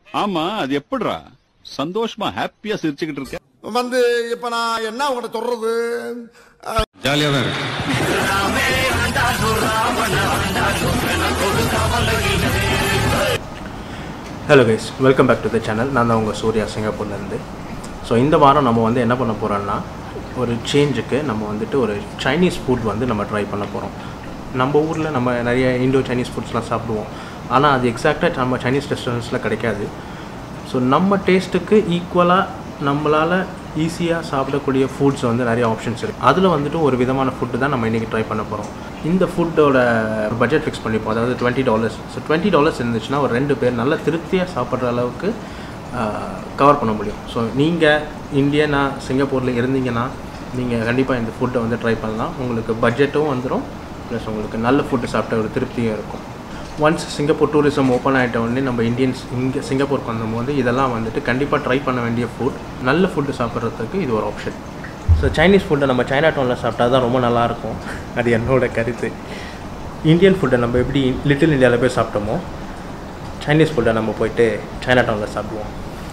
ஆமா அது எப்படிடா சந்தோஷமா ஹாப்பியா சிரிச்சுக்கிட்டு இருக்க வந்து இப்ப நான் என்ன உங்கள்கிட்ட சொல்றது ஜாலியா தான் இருக்கு hello guys welcome back to the channel நான் தான் உங்கள் சூர்யா சிங்கப்பூர்லேருந்து ஸோ இந்த வாரம் நம்ம வந்து என்ன பண்ண போகிறோம்னா ஒரு சேஞ்சுக்கு நம்ம வந்துட்டு ஒரு சைனீஸ் ஃபுட் வந்து நம்ம ட்ரை பண்ண போகிறோம் நம்ம ஊரில் நம்ம நிறைய இண்டோ சைனீஸ் ஃபுட்ஸ்லாம் சாப்பிடுவோம் ஆனால் அது எக்ஸாக்டாக நம்ம சைனீஸ் ரெஸ்டாரண்ட்ஸில் கிடைக்காது ஸோ நம்ம டேஸ்ட்டுக்கு ஈக்குவலாக நம்மளால் ஈஸியாக சாப்பிடக்கூடிய ஃபுட்ஸ் வந்து நிறைய ஆப்ஷன்ஸ் இருக்குது அதில் வந்துட்டு ஒரு விதமான ஃபுட்டு தான் நம்ம இன்றைக்கி ட்ரை பண்ண போகிறோம் இந்த ஃபுட்டோட பட்ஜெட் ஃபிக்ஸ் பண்ணிப்போம் அதாவது twenty dollars so twenty dollars இருந்துச்சுன்னா ஒரு ரெண்டு பேர் நல்ல திருப்தியாக சாப்பிட்ற அளவுக்கு கவர் பண்ண முடியும் ஸோ நீங்கள் இந்தியனா சிங்கப்பூரில் இருந்தீங்கன்னா நீங்கள் கண்டிப்பாக இந்த ஃபுட்டை வந்து ட்ரை பண்ணலாம் உங்களுக்கு பட்ஜெட்டும் வந்துடும் ப்ளஸ் உங்களுக்கு நல்ல ஃபுட்டு சாப்பிட்ட ஒரு திருப்தியும் இருக்கும் ஒன்ஸ் சிங்கப்பூர் டூரிசம் ஓப்பன் ஆகிட்ட உடனே நம்ம இந்தியன்ஸ் இங்கே சிங்கப்பூருக்கு வந்தபோது இதெல்லாம் வந்துட்டு கண்டிப்பாக ட்ரை பண்ண வேண்டிய ஃபுட் நல்ல ஃபுட்டு சாப்பிட்றதுக்கு இது ஒரு ஆப்ஷன் ஸோ சைனீஸ் ஃபுட்டை நம்ம சைனா டவுனில் சாப்பிட்டா தான் ரொம்ப நல்லாயிருக்கும் அது என்னோட கருத்து இந்தியன் ஃபுட்டை நம்ம எப்படி லிட்டில் இந்தியாவில் போய் சாப்பிட்டோமோ சைனீஸ் ஃபுட்டை நம்ம போயிட்டு சைனா டவுனில் சாப்பிடுவோம்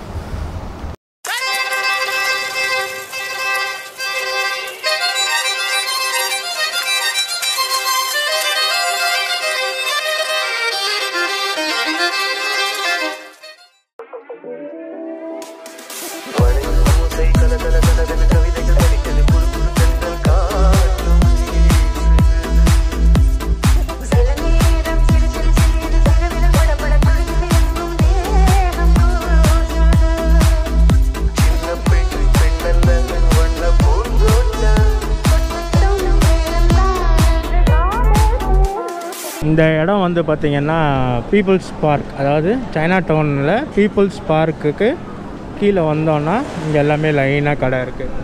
சில நேரம் சிறு சிறு சிறு சகவித படபட துடித்து எங்கும் தேகம் இந்த இடம் வந்து பார்த்திங்கன்னா பீப்புள்ஸ் பார்க் அதாவது சைனா டவுனில் பீப்புள்ஸ் பார்க்குக்கு கீழே வந்தோன்னா இங்கே எல்லாமே லைனாக கடை இருக்குது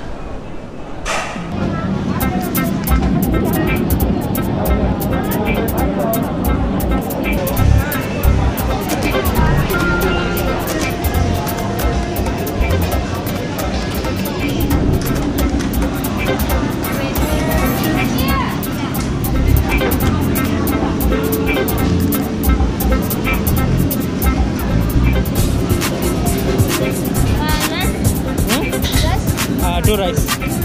டூ ரைஸ்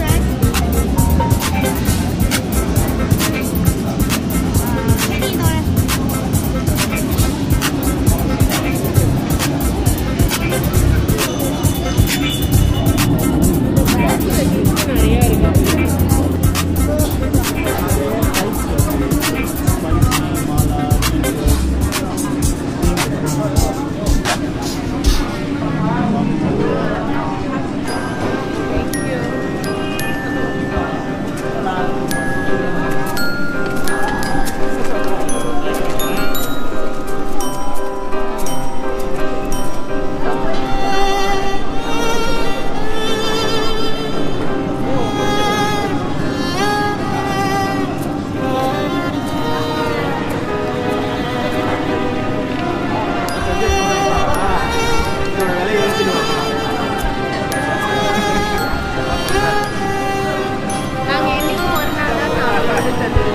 நாங்க என்னைக்கும் ஒரு நாள் தான் சாப்பிடுறது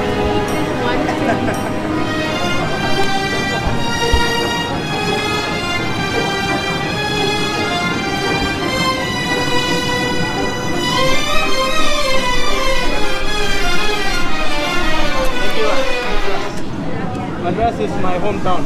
Madras is my home town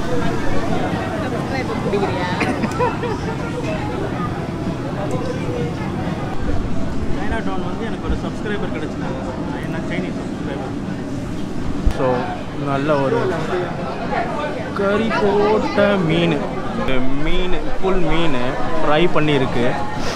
China town வந்து எனக்கு ஒரு சப்ஸ்கிரைபர் கிடச்சினாங்க என்ன சைனீஸ் சப்ஸ்கிரைபர் ஸோ நல்ல ஒரு கறி போட்ட மீன் மீன் ஃபுல் மீன் ஃப்ரை பண்ணியிருக்கு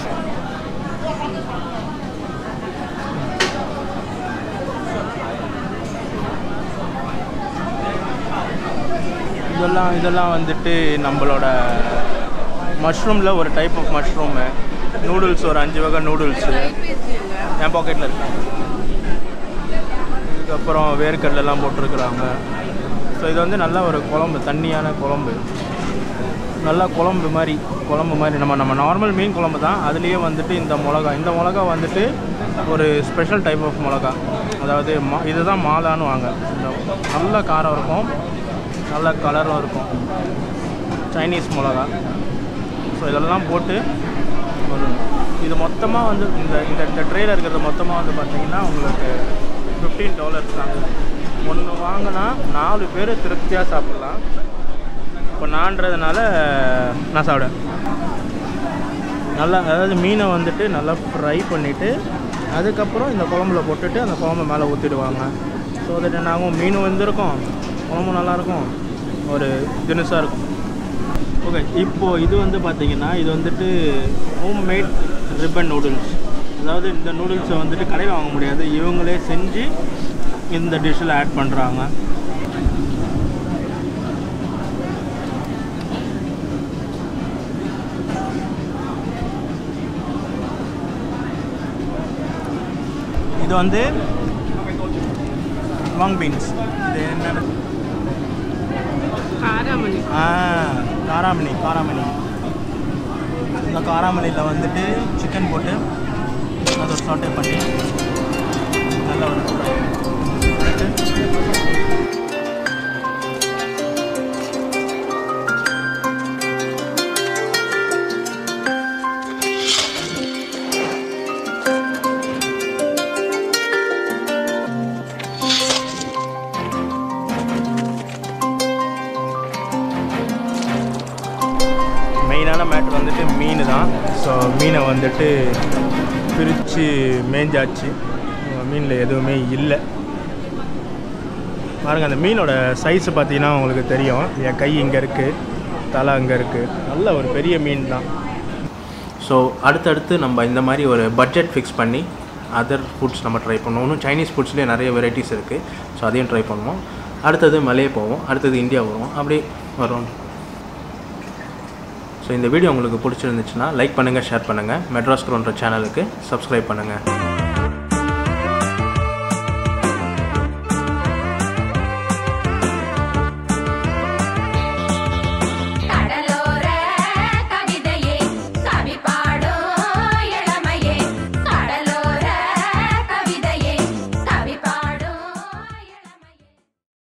இதெல்லாம் இதெல்லாம் வந்துட்டு நம்மளோட மஷ்ரூமில் ஒரு டைப் ஆஃப் மஷ்ரூமு நூடுல்ஸ் ஒரு அஞ்சு வகை நூடுல்ஸு என் பாக்கெட்டில் இருக்கு இதுக்கப்புறம் வேர்க்கடலெல்லாம் போட்டிருக்குறாங்க ஸோ இது வந்து நல்ல ஒரு குழம்பு தண்ணியான குழம்பு நல்லா குழம்பு மாதிரி குழம்பு மாதிரி நம்ம நம்ம நார்மல் மீன் குழம்பு தான் அதுலேயே வந்துட்டு இந்த மிளகா இந்த மிளகா வந்துட்டு ஒரு ஸ்பெஷல் டைப் ஆஃப் மிளகா அதாவது மா இதுதான் மாலான்னு வாங்க இந்த நல்ல காரம் இருக்கும் நல்ல கலரும் இருக்கும் சைனீஸ் மிளகா ஸோ இதெல்லாம் போட்டு ஒரு இது மொத்தமாக வந்து இந்த இந்த இந்த ட்ரேயில் இருக்கிறது மொத்தமாக வந்து பார்த்தீங்கன்னா உங்களுக்கு ஃபிஃப்டீன் டாலர்ஸ் தாங்க ஒன்று வாங்கினா நாலு பேர் திருப்தியாக சாப்பிட்லாம் இப்போ நான்றதுனால நான் சாப்பிடுவேன் நல்லா அதாவது மீனை வந்துட்டு நல்லா ஃப்ரை பண்ணிவிட்டு அதுக்கப்புறம் இந்த குழம்புல போட்டுட்டு அந்த குழம்பு மேலே ஊற்றிடுவாங்க ஸோ தட் என்னாகும் மீன் வெந்திருக்கும் குழம்பு நல்லாயிருக்கும் ஒரு தினுசாக இருக்கும் ஓகே இப்போது இது வந்து பார்த்தீங்கன்னா இது வந்துட்டு ஹோம் மேட் ரிப்பன் நூடுல்ஸ் அதாவது இந்த நூடுல்ஸை வந்துட்டு கடையில் வாங்க முடியாது இவங்களே செஞ்சு இந்த டிஷ்ஷில் ஆட் பண்ணுறாங்க இது வந்து வாங் பீன்ஸ் இது என்ன காராமணி ஆ காராமணி காராமணி இந்த காராமணியில் வந்துட்டு சிக்கன் போட்டு அதை சாட்டே பண்ணி நல்ல ஒரு fry. பண்ணிட்டு மெயினான மேட்ரு வந்துட்டு மீன் தான் ஸோ மீனை வந்துட்டு பிரித்து மேய்ஞ்சாச்சு மீனில் எதுவுமே இல்லை பாருங்கள் அந்த மீனோட சைஸ் பார்த்தீங்கன்னா உங்களுக்கு தெரியும் என் கை இங்கே இருக்குது தலை அங்கே இருக்குது நல்ல ஒரு பெரிய மீன் தான் ஸோ அடுத்தடுத்து நம்ம இந்த மாதிரி ஒரு பட்ஜெட் ஃபிக்ஸ் பண்ணி அதர் ஃபுட்ஸ் நம்ம ட்ரை பண்ணுவோம் இன்னும் சைனீஸ் ஃபுட்ஸ்லேயே நிறைய வெரைட்டிஸ் இருக்குது ஸோ அதையும் ட்ரை பண்ணுவோம் அடுத்தது மலையே போவோம் அடுத்தது இந்தியா வருவோம் அப்படியே வரும் ஸோ இந்த வீடியோ உங்களுக்கு பிடிச்சிருந்துச்சுன்னா லைக் பண்ணுங்கள் ஷேர் பண்ணுங்கள் மெட்ராஸ் க்ரோன்ற சேனலுக்கு சப்ஸ்கிரைப் பண்ணுங்கள்